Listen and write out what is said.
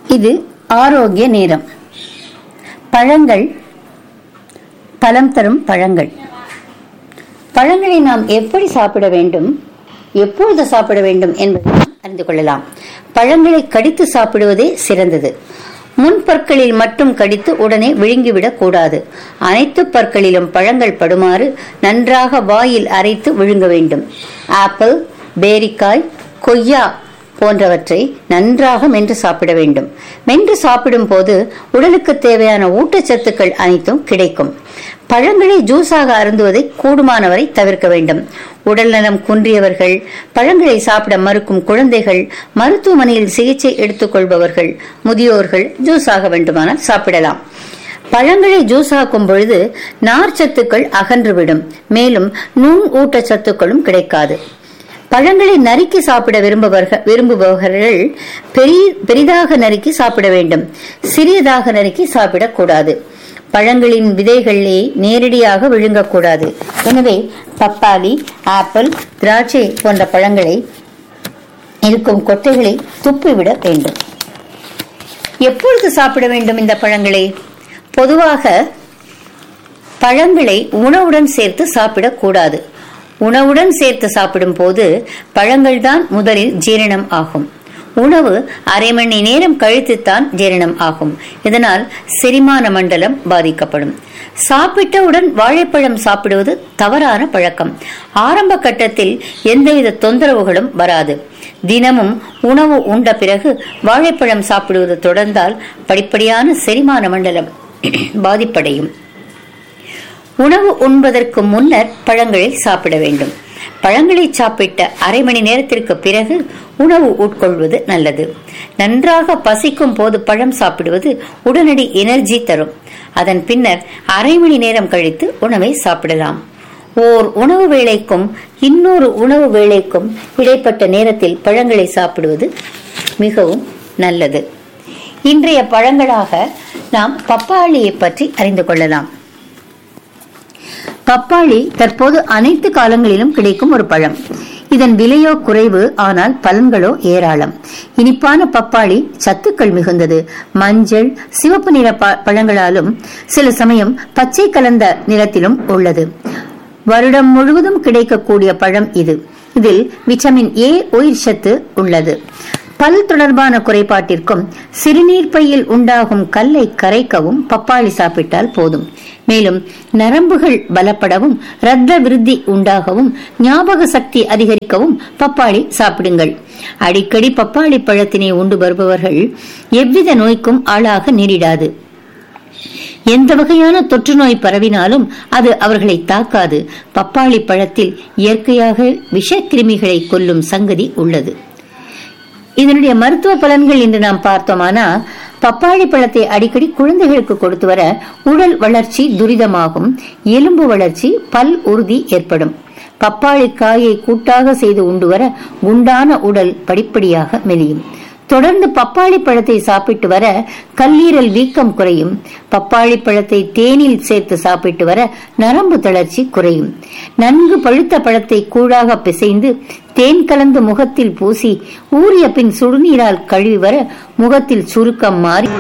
இது ஆரோக்கிய நேரம் பழங்கள் பலம் தரும் பழங்கள் பழங்களை நாம் எப்படி சாப்பிட வேண்டும் எப்பொழுது சாப்பிட வேண்டும் என்பதை நாம் அறிந்து கொள்ளலாம் பழங்களை கடித்து சாப்பிடுவதே சிறந்தது முன் பற்களில் மட்டும் கடித்து உடனே விழுங்கிவிடக் கூடாது அனைத்து பற்களிலும் பழங்கள் படுமாறு நன்றாக வாயில் அரைத்து விழுங்க வேண்டும் ஆப்பிள் பேரிக்காய் கொய்யா போன்றவற்றை நன்றாக மென்று சாப்பிட வேண்டும் மென்று சாப்பிடும் போது உடலுக்கு தேவையான ஊட்டச்சத்துக்கள் அனைத்தும் கிடைக்கும் பழங்களை ஜூஸாக அருந்துவதை கூடுமானவரை தவிர்க்க வேண்டும் உடல் நலம் குன்றியவர்கள் பழங்களை சாப்பிட மறுக்கும் குழந்தைகள் மருத்துவமனையில் சிகிச்சை எடுத்துக்கொள்பவர்கள் முதியோர்கள் ஜூஸாக வேண்டுமானால் சாப்பிடலாம் பழங்களை ஜூஸ் ஆக்கும் பொழுது நார்ச்சத்துக்கள் அகன்றுவிடும் மேலும் நுண் ஊட்டச்சத்துக்களும் கிடைக்காது பழங்களை நறுக்கி சாப்பிட விரும்புபவர்கள் விரும்புபவர்கள் பெரிய பெரிதாக நறுக்கி சாப்பிட வேண்டும் சிறியதாக நறுக்கி சாப்பிடக்கூடாது பழங்களின் விதைகளை நேரடியாக விழுங்கக்கூடாது எனவே பப்பாளி ஆப்பிள் திராட்சை போன்ற பழங்களை இருக்கும் கொட்டைகளை துப்பிவிட வேண்டும் எப்பொழுது சாப்பிட வேண்டும் இந்த பழங்களை பொதுவாக பழங்களை உணவுடன் சேர்த்து சாப்பிடக்கூடாது உணவுடன் சேர்த்து சாப்பிடும் போது பழங்கள் தான் முதலில் ஜீரணம் ஆகும் உணவு அரை மணி நேரம் கழித்துத்தான் ஜீரணம் ஆகும் இதனால் செரிமான மண்டலம் பாதிக்கப்படும் சாப்பிட்டவுடன் வாழைப்பழம் சாப்பிடுவது தவறான பழக்கம் ஆரம்ப கட்டத்தில் எந்தவித தொந்தரவுகளும் வராது தினமும் உணவு உண்ட பிறகு வாழைப்பழம் சாப்பிடுவது தொடர்ந்தால் படிப்படியான செரிமான மண்டலம் பாதிப்படையும் உணவு உண்பதற்கு முன்னர் பழங்களை சாப்பிட வேண்டும் பழங்களை சாப்பிட்ட அரை மணி நேரத்திற்கு பிறகு உணவு உட்கொள்வது நல்லது நன்றாக பசிக்கும் போது பழம் சாப்பிடுவது உடனடி எனர்ஜி தரும் அதன் பின்னர் அரை மணி நேரம் கழித்து உணவை சாப்பிடலாம் ஓர் உணவு வேளைக்கும் இன்னொரு உணவு வேளைக்கும் இடைப்பட்ட நேரத்தில் பழங்களை சாப்பிடுவது மிகவும் நல்லது இன்றைய பழங்களாக நாம் பப்பாளியை பற்றி அறிந்து கொள்ளலாம் பப்பாளி தற்போது அனைத்து காலங்களிலும் கிடைக்கும் ஒரு பழம் இதன் விலையோ குறைவு ஆனால் பலன்களோ ஏராளம் இனிப்பான பப்பாளி சத்துக்கள் மிகுந்தது மஞ்சள் சிவப்பு நிற பழங்களாலும் சில சமயம் பச்சை கலந்த நிறத்திலும் உள்ளது வருடம் முழுவதும் கிடைக்கக்கூடிய பழம் இது இதில் விட்டமின் ஏ உயிர் சத்து உள்ளது பல் தொடர்பான குறைபாட்டிற்கும் சிறுநீர் பையில் உண்டாகும் கல்லை கரைக்கவும் பப்பாளி சாப்பிட்டால் போதும் மேலும் நரம்புகள் பலப்படவும் இரத்த விருத்தி உண்டாகவும் ஞாபக சக்தி அதிகரிக்கவும் பப்பாளி சாப்பிடுங்கள் அடிக்கடி பப்பாளி பழத்தினை உண்டு வருபவர்கள் எவ்வித நோய்க்கும் ஆளாக நேரிடாது எந்த வகையான தொற்று நோய் பரவினாலும் அது அவர்களை தாக்காது பப்பாளி பழத்தில் இயற்கையாக விஷக்கிருமிகளை கொல்லும் சங்கதி உள்ளது இதனுடைய மருத்துவ பலன்கள் என்று நாம் பார்த்தோமானா பப்பாளி பழத்தை அடிக்கடி குழந்தைகளுக்கு கொடுத்து வர உடல் வளர்ச்சி துரிதமாகும் எலும்பு வளர்ச்சி பல் உறுதி ஏற்படும் பப்பாளி காயை கூட்டாக செய்து உண்டு வர குண்டான உடல் படிப்படியாக மெலியும் தொடர்ந்து பப்பாளி பழத்தை சாப்பிட்டு வர கல்லீரல் வீக்கம் குறையும் பப்பாளி பழத்தை தேனில் சேர்த்து சாப்பிட்டு வர நரம்பு தளர்ச்சி குறையும் நன்கு பழுத்த பழத்தை கூழாக பிசைந்து தேன் கலந்து முகத்தில் பூசி ஊறிய பின் சுடுநீரால் கழுவி வர முகத்தில் சுருக்கம் மாறி